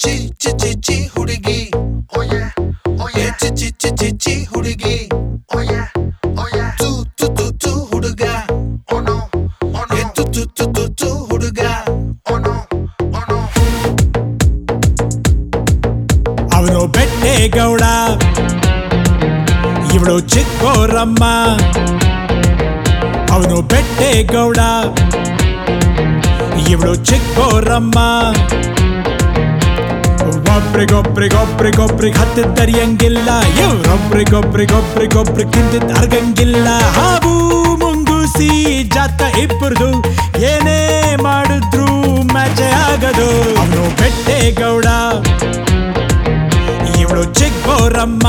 ಚಿ ಚಿ ಚಿ ಚಿ ಹುಡುಗಿ Oh yeah, oh ಏ yeah, ಚಿ ಚಿ ಚಿ ಚಿ ಚಿ ಹುಡುಗಿ oh yeah, oh yeah. ತು ತು ತು ತು ಹುಡುಗ Oh no, oh ಏ no, ತು ತು ತು ತು ತು ಹುಡುಗ oh no, oh no. ಅವನು ಬೆಟ್ಟೇಗೌಡ ಇವಳು ಚಿಕ್ಕೋರಮ್ಮ ಅವನು ಬೆಟ್ಟೇಗೌಡ ಇವಳು ಚಿಕ್ಕೋರಮ್ಮ ಒಬ್ರಿಗೊಬ್ರಿಗೊಬ್ರಿಗೊಬ್ರಿಗೆ ಹತ್ತಿದ್ ತರಿಯಂಗಿಲ್ಲ ಇವ್ರೊಬ್ರಿಗೊಬ್ರಿಗೊಬ್ರಿಗೊಬ್ರಿಗೆ ತಿಂದಿದ್ ಅರ್ಗಂಗಿಲ್ಲ ಹಾವು ಮುಂಗುಸಿ ಜಾತ ಇಬ್ಬರದು ಏನೇ ಮಾಡಿದ್ರು ಮ್ಯಾಚೆ ಆಗದು ಅವನು ಬೆಟ್ಟೇಗೌಡ ಇವಳು ಚಿಕ್ಕೋರಮ್ಮ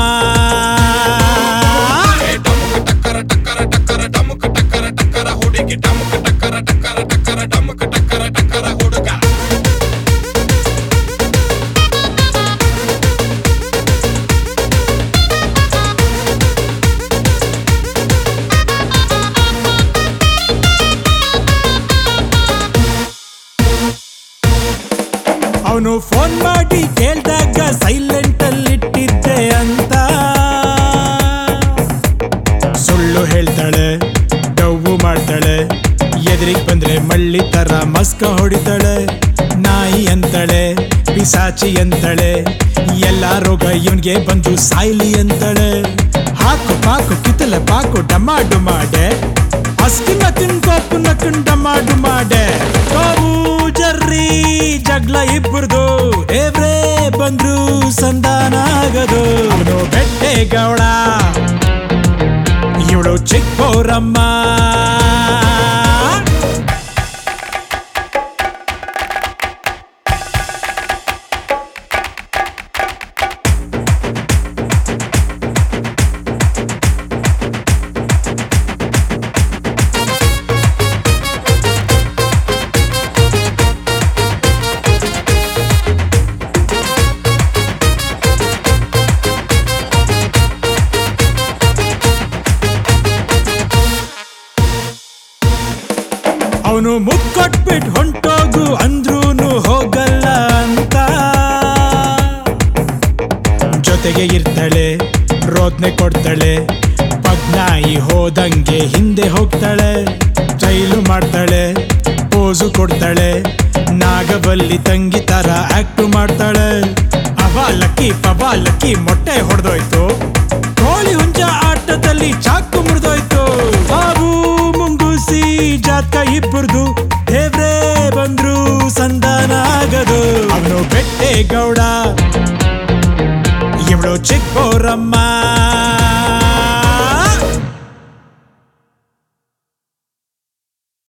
ಅವನು ಫೋನ್ ಮಾಡಿ ಕೇಳ್ದಾಗ ಸೈಲೆಂಟ್ ಅಲ್ಲಿ ಇಟ್ಟಿದ್ದೆ ಅಂತ ಸುಳ್ಳು ಹೇಳ್ತಾಳೆ ಡವ್ವು ಮಾಡ್ತಾಳೆ ಎದುರಿಗೆ ಬಂದ್ರೆ ಮಳ್ಳಿ ತರ ಮಸ್ಕ ಹೊಡಿತಾಳೆ ನಾಯಿ ಅಂತಾಳೆ ಪಿಸಾಚಿ ಅಂತಾಳೆ ಎಲ್ಲ ರೋಗ ಇವನ್ಗೆ ಬಂದು ಸಾಯ್ಲಿ ಅಂತಾಳೆ ಹಾಕು ಪಾಕು ಕಿತ್ತಲೆ ಪಾಕು ಡಮಾಡು ಮಾಡೆ ಅಸ್ಕಿನ ತಿನ್ಕೋಪು ನಕ್ಕನ್ ಡಮಾಡು ಮಾಡೆ ಕಾವು ಜರ್ರಿ ಜಗ್ಲ ಇಬ್ಬರದು ದೇವ್ರೇ ಬಂದ್ರು ಸಂಧಾನ ಆಗದು ಅವನು ಬೆಟ್ಟೇಗೌಡ ಇವಳು ಚಿಕ್ಕೋರಮ್ಮ ಅವನು ಮುಕ್ಕೊಟ್ಬಿಟ್ಟು ಹೊಂಟೋಗು ಅಂದ್ರೂನು ಹೋಗಲ್ಲ ಅಂತ ಜೊತೆಗೆ ಇರ್ತಾಳೆ ರೋದ್ನೆ ಕೊಡ್ತಾಳೆ ಪಗ್ನಾಯಿ ಹೋದಂಗೆ ಹಿಂದೆ ಹೋಗ್ತಾಳೆ ಜೈಲು ಮಾಡ್ತಾಳೆ ಪೋಸು ಕೊಡ್ತಾಳೆ ನಾಗಬಲ್ಲಿ ತಂಗಿ ತರ ಆಕ್ಟ್ ಮಾಡ್ತಾಳೆ ಅವ ಲಕ್ಕಿ ಪವ ಲಕ್ಕಿ ಮೊಟ್ಟೆ ಹೊಡೆದೋಯ್ತು ಕೋಳಿ ಹುಂಜ ಆಟದಲ್ಲಿ ಚಾಕು ಮುರಿದೋಯ್ತು ಬಾಬು ಮುಂಗುಸಿ ಜಾತ ಇಬ್ಬರದು ದೇವ್ರೇ ಬಂದ್ರು ಸಂಧಾನ ಆಗದು ಅವನು ಬೆಟ್ಟೇಗೌಡ ಇವಳು ಚಿಕ್ಕೋರಮ್ಮ